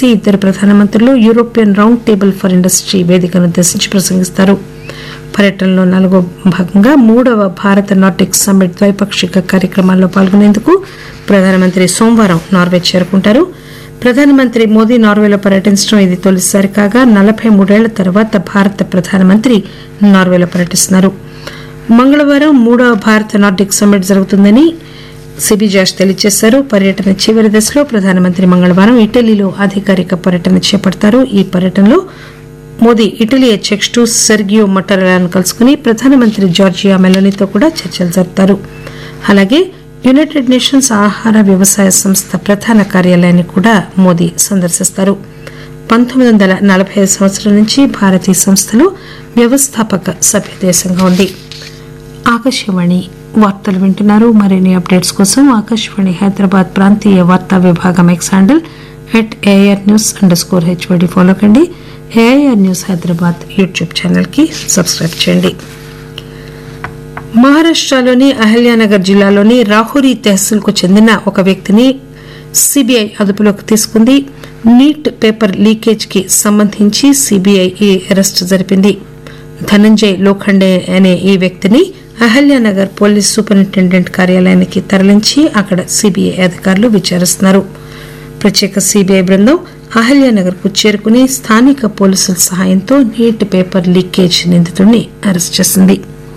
కార్యదర్శి ఇద్దరు ప్రధానమంత్రులు European round table for industry వేదికను ఉద్దేశించి ప్రసంగిస్తారు పర్యటనలో నాలుగో భాగంగా మూడవ భారత నార్డిక్ సమ్మిట్ ద్వైపాక్షిక కార్యక్రమాల్లో పాల్గొనేందుకు ప్రధానమంత్రి సోమవారం నార్వే చేరుకుంటారు ప్రధానమంత్రి మోదీ నార్వేలో పర్యటించడం ఇది తొలిసారి కాగా నలభై మూడేళ్ల తర్వాత భారత ప్రధానమంత్రి నార్వేలో పర్యటిస్తున్నారు మంగళవారం మూడవ భారత నార్డిక్ సమ్మిట్ జరుగుతుందని సిబి జాష్ తెలియజేశారు పర్యటన చివరి దశలో ప్రధానమంత్రి మంగళవారం ఇటలీలో అధికారిక పర్యటన చేపడతారు ఈ పర్యటనలో మోదీ ఇటలీ అధ్యక్షుడు సెర్గియో మటరలాను కలుసుకుని ప్రధానమంత్రి జార్జియా మెలోనీతో కూడా చర్చలు జరుపుతారు అలాగే యునైటెడ్ నేషన్స్ ఆహార వ్యవసాయ సంస్థ ప్రధాన కార్యాలయాన్ని కూడా మోదీ సందర్శిస్తారు పంతొమ్మిది వందల నలభై ఐదు సంవత్సరం నుంచి భారత్ ఈ సంస్థలో వ్యవస్థాపక సభ్య దేశంగా ఉంది ఆకాశవాణి వార్తలు వింటున్నారు మరిన్ని అప్డేట్స్ కోసం ఆకాశవాణి హైదరాబాద్ ప్రాంతీయ వార్తా విభాగం X handle at AIR news under score HYD follow కండి ఏఐఆర్ న్యూస్ హైదరాబాద్ యూట్యూబ్ ఛానల్కి సబ్స్క్రైబ్ చేయండి మహారాష్ట్రలోని అహల్యానగర్ జిల్లాలోని రాహురి తహసీల్కు చెందిన ఒక వ్యక్తిని సిబిఐ అదుపులోకి తీసుకుంది నీట్ పేపర్ లీకేజ్ కి సంబంధించి సిబిఐ ఈ అరెస్టు జరిపింది ధనంజయ్ లోఖండే అనే ఈ వ్యక్తిని అహల్యానగర్ పోలీస్ సూపరింటెండెంట్ కార్యాలయానికి తరలించి అక్కడ సిబిఐ అధికారులు విచారిస్తున్నారు ప్రత్యేక సిబిఐ బృందం అహల్యానగర్ కు చేరుకుని స్థానిక పోలీసుల సహాయంతో నీట్ పేపర్ లీకేజ్ నిందితుడిని అరెస్ట్ చేసింది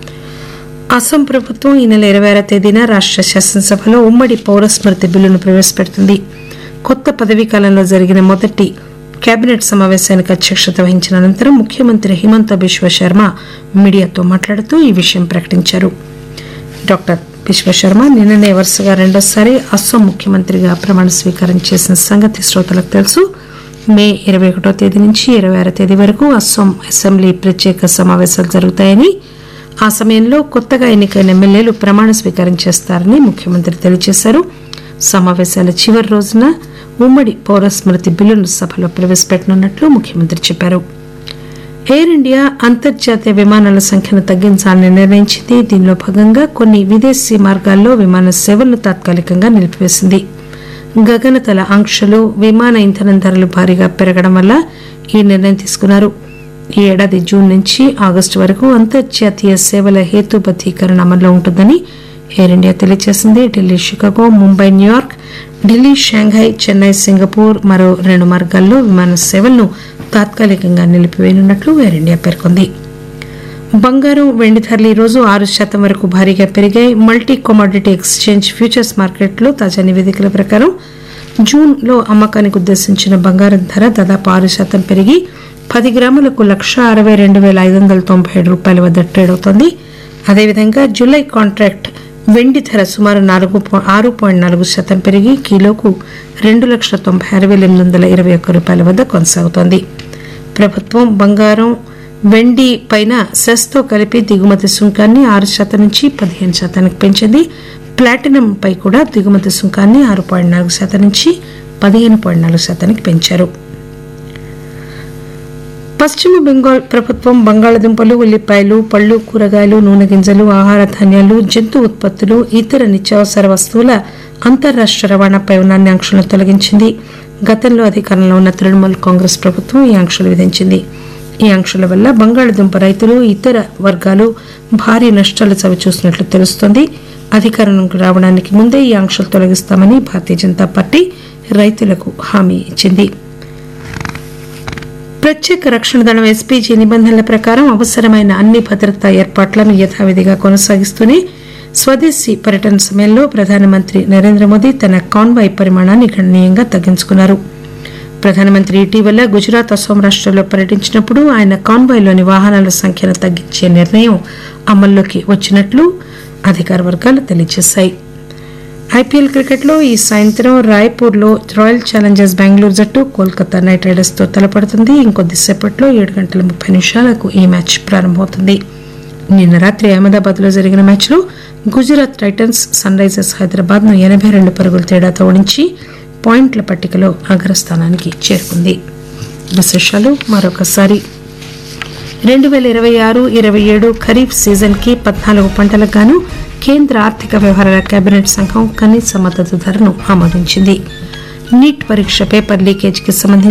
అస్సాం ప్రభుత్వం ఈ నెల ఇరవై ఆరో తేదీన రాష్ట్ర శాసనసభలో ఉమ్మడి పౌర స్మృతి బిల్లును ప్రవేశపెడుతుంది కొత్త పదవీ కాలంలో జరిగిన మొదటి కేబినెట్ సమావేశానికి అధ్యక్షత వహించిన అనంతరం ముఖ్యమంత్రి హిమంత బిశ్వ శర్మ మీడియాతో మాట్లాడుతూ ఈ విషయం ప్రకటించారు డాక్టర్ విశ్వశర్మ నిన్ననే వరుసగా రెండోసారి అస్సాం ముఖ్యమంత్రిగా ప్రమాణ స్వీకారం చేసిన సంగతి శ్రోతలకు తెలుసు మే ఇరవై ఒకటో తేదీ నుంచి ఇరవై ఆరో తేదీ వరకు అస్సాం అసెంబ్లీ ప్రత్యేక సమావేశాలు జరుగుతాయని ఆ సమయంలో కొత్తగా ఎన్నికైన ఎమ్మెల్యేలు ప్రమాణ స్వీకారం చేస్తారని ముఖ్యమంత్రి తెలియజేశారు సమావేశాల చివరి రోజున ఉమ్మడి పౌర స్మృతి బిల్లును సభలో ప్రవేశపెట్టనున్నట్లు ముఖ్యమంత్రి చెప్పారు ఎయిర్ ఇండియా అంతర్జాతీయ విమానాల సంఖ్యను తగ్గించాలని నిర్ణయించింది దీనిలో భాగంగా కొన్ని విదేశీ మార్గాల్లో విమాన సేవలను తాత్కాలికంగా నిలిపివేసింది గగనతల ఆంక్షలు విమాన ఇంధనం ధరలు భారీగా పెరగడం వల్ల ఈ నిర్ణయం తీసుకున్నారు ఈ ఏడాది జూన్ నుంచి ఆగస్టు వరకు అంతర్జాతీయ సేవల హేతుబద్దీకరణ అమల్లో ఉంటుందని ఎయిర్ ఇండియా తెలియజేసింది Delhi Chicago Mumbai New York Delhi Shanghai Chennai Singapore మరో రెండు మార్గాల్లో విమాన సేవలను తాత్కాలికంగా నిలిపివేయనున్నట్లు ఎయిర్ ఇండియా పేర్కొంది బంగారం వెండి ధరలు ఈ రోజు ఆరు శాతం వరకు భారీగా పెరిగాయి మల్టీ కమోడిటీ ఎక్స్చేంజ్ ఫ్యూచర్స్ మార్కెట్లో తాజా నివేదికల ప్రకారం జూన్ లో అమ్మకానికి ఉద్దేశించిన బంగారం ధర దాదాపు ఆరు శాతం పెరిగి పది గ్రాములకు లక్ష అరవై రెండు వేల ఐదు వందల తొంభై ఏడు రూపాయల వద్ద ట్రేడ్ అవుతోంది అదేవిధంగా జూలై కాంట్రాక్ట్ వెండి ధర సుమారు నాలుగు పా- ఆరు పాయింట్ నాలుగు శాతం పెరిగి కిలోకు రెండు లక్షల తొంభై ఆరు వేల ఎనిమిది వందల ఇరవై ఒక్క రూపాయల వద్ద కొనసాగుతోంది ప్రభుత్వం బంగారం వెండి పైన సెస్తో కలిపి దిగుమతి సుంకాన్ని ఆరు శాతం నుంచి పదిహేను శాతానికి పెంచింది ప్లాటినం పై కూడా దిగుమతి సుంకాన్ని ఆరు పాయింట్ నాలుగు శాతం నుంచి పదిహేను పాయింట్ నాలుగు శాతానికి పెంచారు పశ్చిమ బెంగాల్ ప్రభుత్వం బంగాళదుంపలు ఉల్లిపాయలు పళ్ళు కూరగాయలు నూనె గింజలు ఆహార ధాన్యాలు జంతు ఉత్పత్తులు ఇతర నిత్యావసర వస్తువుల అంతర్రాష్ట్ర రవాణాపై ఉన్న అన్ని ఆంక్షలను తొలగించింది గతంలో అధికారంలో ఉన్న తృణమూల్ కాంగ్రెస్ ప్రభుత్వం ఈ ఆంక్షలు విధించింది ఈ ఆంక్షల వల్ల బంగాళదుంప రైతులు ఇతర వర్గాలు భారీ నష్టాలు చవిచూసినట్లు తెలుస్తోంది అధికారంలోకి రావడానికి ముందే ఈ ఆంక్షలు తొలగిస్తామని భారతీయ జనతా పార్టీ రైతులకు హామీ ఇచ్చింది ప్రత్యేక రక్షణ దళం ఎస్పీజీ నిబంధనల ప్రకారం అవసరమైన అన్ని భద్రతా ఏర్పాట్లను యథావిధిగా కొనసాగిస్తూనే స్వదేశీ పర్యటన సమయంలో ప్రధానమంత్రి నరేంద్ర మోదీ తన కాన్వాయ్ పరిమాణాన్ని గణనీయంగా తగ్గించుకున్నారు ప్రధానమంత్రి ఇటీవల గుజరాత్ అస్సాం రాష్ట్రాల్లో పర్యటించినప్పుడు ఆయన కాన్వాయ్లోని వాహనాల సంఖ్యను తగ్గించే నిర్ణయం అమల్లోకి వచ్చినట్లు అధికార వర్గాలు తెలియజేశాయి ఐపీఎల్ క్రికెట్లో ఈ సాయంత్రం రాయ్పూర్లో రాయల్ ఛాలెంజర్స్ బెంగళూరు జట్టు కోల్కతా నైట్ రైడర్స్ తో తలపడుతుంది ఇంకొద్దిసేపట్లో ఏడు గంటల ముప్పై నిమిషాలకు ఈ మ్యాచ్ ప్రారంభమవుతుంది నిన్న రాత్రి అహ్మదాబాద్ లో జరిగిన మ్యాచ్లో Gujarat Titans Sunrisers Hyderabad ను ఎనభై రెండు పరుగుల తేడాతో ఓడించి పాయింట్ల పట్టికలో అగ్రస్థానానికి చేరుకుంది విశేషాలు మరొకసారి రెండు వేల ఇరవై ఆరు ఇరవై ఏడు ఖరీఫ్ సీజన్ కి పద్నాలుగు పంటలకు గాను కేంద్ర ఆర్థిక వ్యవహారాల కేబినెట్ సంఘం కనీస మద్దతు ధరను ఆమోదించింది నీట్ పరీక్ష పేపర్ లీకేజ్ కి సంబంధించి